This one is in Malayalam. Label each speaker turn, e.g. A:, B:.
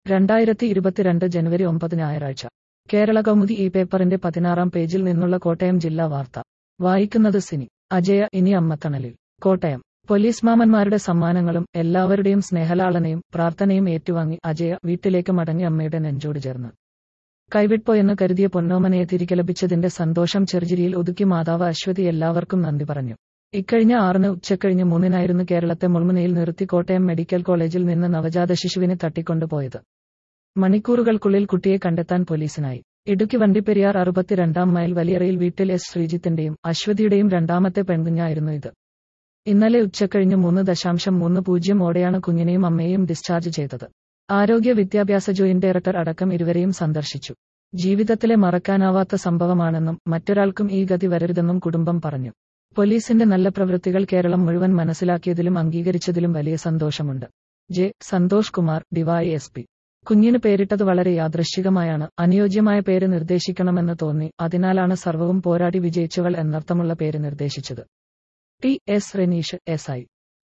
A: രണ്ടായിരത്തി ഇരുപത്തിരണ്ട് ജനുവരി ഒമ്പത് ഞായറാഴ്ച കേരള കൗമുദി ഈ പേപ്പറിന്റെ പതിനാറാം പേജിൽ നിന്നുള്ള കോട്ടയം ജില്ലാ വാർത്ത വായിക്കുന്നത് സിനി അജയ ഇനി അമ്മത്തണലിൽ കോട്ടയം പോലീസ് മാമന്മാരുടെ സമ്മാനങ്ങളും എല്ലാവരുടെയും സ്നേഹലാളനയും പ്രാർത്ഥനയും ഏറ്റുവാങ്ങി അജയ വീട്ടിലേക്ക് മടങ്ങി അമ്മയുടെ നെഞ്ചോട് ചേർന്ന് കൈവിട്പോയെന്ന് കരുതിയ പൊന്നോമനയെ തിരികെ ലഭിച്ചതിന്റെ സന്തോഷം ചെറുചിരിയിൽ ഒതുക്കി മാതാവ് അശ്വതി എല്ലാവർക്കും നന്ദി പറഞ്ഞു ഇക്കഴിഞ്ഞ ആറിന് ഉച്ചക്കഴിഞ്ഞ് മൂന്നിനായിരുന്നു കേരളത്തെ മുൾമുനയിൽ നിർത്തി കോട്ടയം മെഡിക്കൽ കോളേജിൽ നിന്ന് നവജാത ശിശുവിനെ തട്ടിക്കൊണ്ടുപോയത് മണിക്കൂറുകൾക്കുള്ളിൽ കുട്ടിയെ കണ്ടെത്താൻ പോലീസിനായി ഇടുക്കി വണ്ടിപ്പെരിയാർ അറുപത്തിരണ്ടാം മൈൽ വലിയറയിൽ വീട്ടിൽ എസ് ശ്രീജിത്തിന്റെയും അശ്വതിയുടെയും രണ്ടാമത്തെ പെൺകുഞ്ഞായിരുന്നു ഇത് ഇന്നലെ ഉച്ചക്കഴിഞ്ഞ് മൂന്ന് ദശാംശം മൂന്ന് പൂജ്യം ഓടെയാണ് കുഞ്ഞിനെയും അമ്മയെയും ഡിസ്ചാർജ് ചെയ്തത് ആരോഗ്യ വിദ്യാഭ്യാസ ജോയിന്റ് ഡയറക്ടർ അടക്കം ഇരുവരെയും സന്ദർശിച്ചു ജീവിതത്തിലെ മറക്കാനാവാത്ത സംഭവമാണെന്നും മറ്റൊരാൾക്കും ഈ ഗതി വരരുതെന്നും കുടുംബം പറഞ്ഞു പോലീസിന്റെ നല്ല പ്രവൃത്തികൾ കേരളം മുഴുവൻ മനസ്സിലാക്കിയതിലും അംഗീകരിച്ചതിലും വലിയ സന്തോഷമുണ്ട് J Santhosh Kumar DY S P കുഞ്ഞിന് പേരിട്ടത് വളരെ യാദൃശ്ചികമായാണ് അനുയോജ്യമായ പേര് നിർദ്ദേശിക്കണമെന്ന് തോന്നി അതിനാലാണ് സർവവും പോരാടി വിജയിച്ചവൾ എന്നർത്ഥമുള്ള പേര് നിർദ്ദേശിച്ചത് T S Reneesh S I